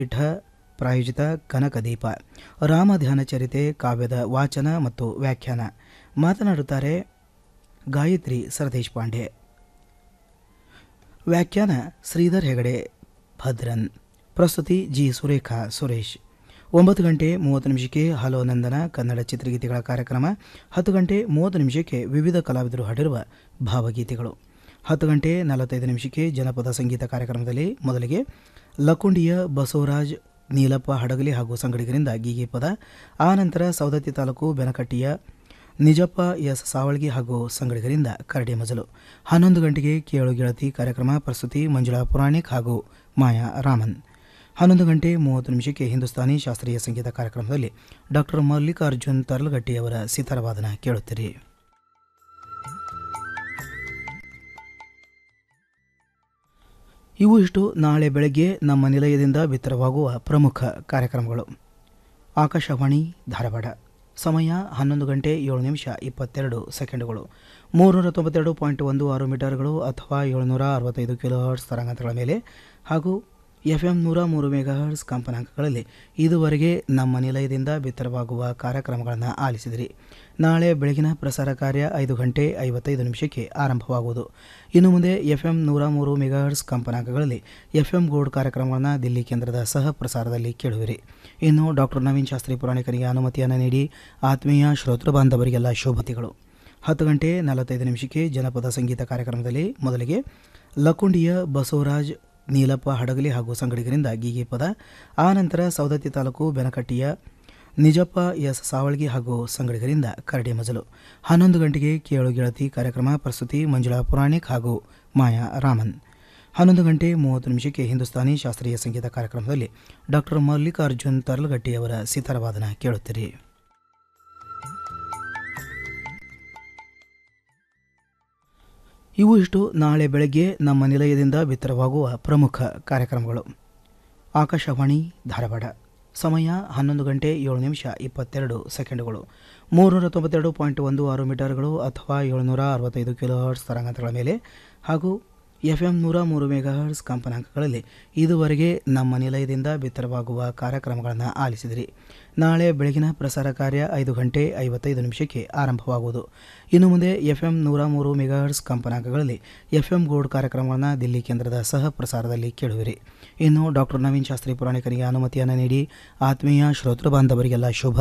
ಪೀಠ ಪ್ರಾಯೋಜಿತ ಕನಕದೀಪ ರಾಮ ಧ್ಯಾನ ಚರಿತೆ ಕಾವ್ಯದ ವಾಚನ ಮತ್ತು ವ್ಯಾಖ್ಯಾನ ಮಾತನಾಡುತ್ತಾರೆ ಗಾಯತ್ರಿ ಸರದೇಶ್ ಪಾಂಡೆ ವ್ಯಾಖ್ಯಾನ ಶ್ರೀಧರ್ ಹೆಗಡೆ ಭದ್ರನ್ ಪ್ರಸ್ತುತಿ ಜಿ ಸುರೇಖಾ ಸುರೇಶ್ ಒಂಬತ್ತು ಗಂಟೆ ಮೂವತ್ತು ನಿಮಿಷಕ್ಕೆ ಹಲೋ ನಂದನ ಕನ್ನಡ ಚಿತ್ರಗೀತೆಗಳ ಕಾರ್ಯಕ್ರಮ ಹತ್ತು ಗಂಟೆ ಮೂವತ್ತು ನಿಮಿಷಕ್ಕೆ ವಿವಿಧ ಕಲಾವಿದರು ಹಾಡಿರುವ ಭಾವಗೀತೆಗಳು ಹತ್ತು ಗಂಟೆ ನಲವತ್ತೈದು ನಿಮಿಷಕ್ಕೆ ಜನಪದ ಸಂಗೀತ ಕಾರ್ಯಕ್ರಮದಲ್ಲಿ ಮೊದಲಿಗೆ ಲಕುಂಡಿಯ ಬಸವರಾಜ್ ನೀಲಪ್ಪ ಹಡಗಲಿ ಹಾಗೂ ಸಂಗಡಿಗರಿಂದ ಗೀಗಿ ಪದ ಆನಂತರ ಸೌದತ್ತಿ ತಾಲೂಕು ಬೆನಕಟ್ಟಿಯ ನಿಜಪ್ಪ ಎಸ್ ಸಾವಳ್ಗಿ ಹಾಗೂ ಸಂಗಡಿಗರಿಂದ ಕರಡಿ ಮಜಲು ಹನ್ನೊಂದು ಗಂಟೆಗೆ ಕೇಳು ಗೆಳತಿ ಕಾರ್ಯಕ್ರಮ ಪ್ರಸ್ತುತಿ ಮಂಜುಳಾ ಪುರಾಣಿಕ್ ಹಾಗೂ ಮಾಯಾ ರಾಮನ್ ಹನ್ನೊಂದು ಗಂಟೆ ಮೂವತ್ತು ನಿಮಿಷಕ್ಕೆ ಹಿಂದೂಸ್ತಾನಿ ಶಾಸ್ತ್ರೀಯ ಸಂಗೀತ ಕಾರ್ಯಕ್ರಮದಲ್ಲಿ ಡಾಕ್ಟರ್ ಮಲ್ಲಿಕಾರ್ಜುನ್ ತರ್ಲಗಟ್ಟಿಯವರ ಸಿತಾರವಾದನ ಕೇಳುತ್ತೀರಿ ಇವು ಇಷ್ಟು ನಾಳೆ ಬೆಳಗ್ಗೆ ನಮ್ಮ ನಿಲಯದಿಂದ ಬಿತ್ತರವಾಗುವ ಪ್ರಮುಖ ಕಾರ್ಯಕ್ರಮಗಳು ಆಕಾಶವಾಣಿ ಧಾರವಾಡ ಸಮಯ ಹನ್ನೊಂದು ಗಂಟೆ ಏಳು ನಿಮಿಷ ಇಪ್ಪತ್ತೆರಡು ಸೆಕೆಂಡುಗಳು ಮೂರುನೂರ ತೊಂಬತ್ತೆರಡು ಪಾಯಿಂಟ್ ಒಂದು ಆರು ಮೀಟರ್ಗಳು ಅಥವಾ ಏಳುನೂರ ಅರವತ್ತೈದು ಕಿಲೋ ಹರ್ಟ್ಸ್ ತರಂಗಾಂತರಗಳ ಮೇಲೆ ಹಾಗೂ ಎಫ್ ಎಂ ನೂರ ಮೂರು ಮೆಗಾ ಹರ್ಟ್ಸ್ ಕಂಪನಾಂಕಗಳಲ್ಲಿ ಇದುವರೆಗೆ ನಮ್ಮ ನಿಲಯದಿಂದ ಬಿತ್ತರವಾಗುವ ಕಾರ್ಯಕ್ರಮಗಳನ್ನು ಆಲಿಸಿದಿರಿ ನಾಳೆ ಬೆಳಗಿನ ಪ್ರಸಾರ ಕಾರ್ಯ ಐದು ಗಂಟೆ ಐವತ್ತೈದು ನಿಮಿಷಕ್ಕೆ ಆರಂಭವಾಗುವುದು ಇನ್ನು ಮುಂದೆ ಎಫ್ ಎಂ ನೂರ ಮೂರು ಮೆಗಾ ಹರ್ಟ್ಸ್ ಕಂಪನಾಂಕಗಳಲ್ಲಿ ಎಫ್ ಎಂ ಗೋಲ್ಡ್ ಕಾರ್ಯಕ್ರಮಗಳನ್ನು ದಿಲ್ಲಿ ಕೇಂದ್ರದ ಸಹ ಪ್ರಸಾರದಲ್ಲಿ ಕೇಳುವಿರಿ ಇನ್ನು ಡಾಕ್ಟರ್ ನವೀನ್ ಶಾಸ್ತ್ರಿ ಪುರಾಣಿಕರಿಗೆ ಅನುಮತಿಯನ್ನು ನೀಡಿ ಆತ್ಮೀಯ ಶ್ರೋತೃ ಬಾಂಧವರಿಗೆಲ್ಲ ಶುಭತಿಗಳು ಹತ್ತು ಗಂಟೆ ನಲವತ್ತೈದು ನಿಮಿಷಕ್ಕೆ ಜನಪದ ಸಂಗೀತ ಕಾರ್ಯಕ್ರಮದಲ್ಲಿ ಮೊದಲಿಗೆ ಲಕುಂಡಿಯ ಬಸವರಾಜ್ ನೀಲಪ್ಪ ಹಡಗಲಿ ಹಾಗೂ ಸಂಗಡಿಗರಿಂದ ಗೀಗಿ ಪದ ಆನಂತರ ಸೌದತ್ತಿ ತಾಲೂಕು ಬೆನಕಟ್ಟಿಯ ನಿಜಪ್ಪ ಎಸ್ ಸಾವಳ್ಗಿ ಹಾಗೂ ಸಂಗಡಿಗರಿಂದ ಕರಡಿ ಮಜಲು ಹನ್ನೊಂದು ಗಂಟೆಗೆ ಕೇಳು ಗೆಳತಿ ಕಾರ್ಯಕ್ರಮ ಪ್ರಸ್ತುತಿ ಮಂಜುಳಾ ಪುರಾಣಿಕ್ ಹಾಗೂ ಮಾಯಾ ರಾಮನ್ ಹನ್ನೊಂದು ಗಂಟೆ ಮೂವತ್ತು ನಿಮಿಷಕ್ಕೆ ಹಿಂದೂಸ್ತಾನಿ ಶಾಸ್ತ್ರೀಯ ಸಂಗೀತ ಕಾರ್ಯಕ್ರಮದಲ್ಲಿ ಡಾಕ್ಟರ್ ಮಲ್ಲಿಕಾರ್ಜುನ್ ತರ್ಲಗಟ್ಟಿಯವರ ಸಿತಾರವಾದನ ಕೇಳುತ್ತೀರಿ ಇವು ಇಷ್ಟು ನಾಳೆ ಬೆಳಗ್ಗೆ ನಮ್ಮ ನಿಲಯದಿಂದ ಬಿತ್ತರವಾಗುವ ಪ್ರಮುಖ ಕಾರ್ಯಕ್ರಮಗಳು ಆಕಾಶವಾಣಿ ಧಾರವಾಡ ಸಮಯ ಹನ್ನೊಂದು ಗಂಟೆ ಏಳು ನಿಮಿಷ ಇಪ್ಪತ್ತೆರಡು ಸೆಕೆಂಡುಗಳು ಮೂರುನೂರ ತೊಂಬತ್ತೆರಡು ಪಾಯಿಂಟ್ ಒಂದು ಆರು ಮೀಟರ್ಗಳು ಅಥವಾ ಏಳುನೂರ ಅರವತ್ತೈದು ಕಿಲೋ ಹರ್ಟ್ಸ್ ತರಂಗಾಂತರಗಳ ಮೇಲೆ ಹಾಗೂ ಎಫ್ ಎಂ ನೂರ ಮೂರು ಮೆಗಾ ಹರ್ಟ್ಸ್ ಕಂಪನಾಂಕಗಳಲ್ಲಿ ಇದುವರೆಗೆ ನಮ್ಮ ನಿಲಯದಿಂದ ಬಿತ್ತರವಾಗುವ ಕಾರ್ಯಕ್ರಮಗಳನ್ನು ಆಲಿಸಿದಿರಿ ನಾಳೆ ಬೆಳಗಿನ ಪ್ರಸಾರ ಕಾರ್ಯ ಐದು ಗಂಟೆ ಐವತ್ತೈದು ನಿಮಿಷಕ್ಕೆ ಆರಂಭವಾಗುವುದು ಇನ್ನು ಮುಂದೆ ಎಫ್ ಎಂ ನೂರ ಮೂರು ಮೆಗಾ ಹರ್ಟ್ಸ್ ಕಂಪನಾಂಕಗಳಲ್ಲಿ ಎಫ್ ಎಂ ಗೋಲ್ಡ್ ಕಾರ್ಯಕ್ರಮಗಳನ್ನು ದಿಲ್ಲಿ ಕೇಂದ್ರದ ಸಹ ಪ್ರಸಾರದಲ್ಲಿ ಕೇಳುವಿರಿ ಇನ್ನು ಡಾಕ್ಟರ್ ನವೀನ್ ಶಾಸ್ತ್ರಿ ಪುರಾಣಿಕರಿಗೆ ಅನುಮತಿಯನ್ನು ನೀಡಿ ಆತ್ಮೀಯ ಶ್ರೋತೃ ಬಾಂಧವರಿಗೆಲ್ಲ ಶುಭ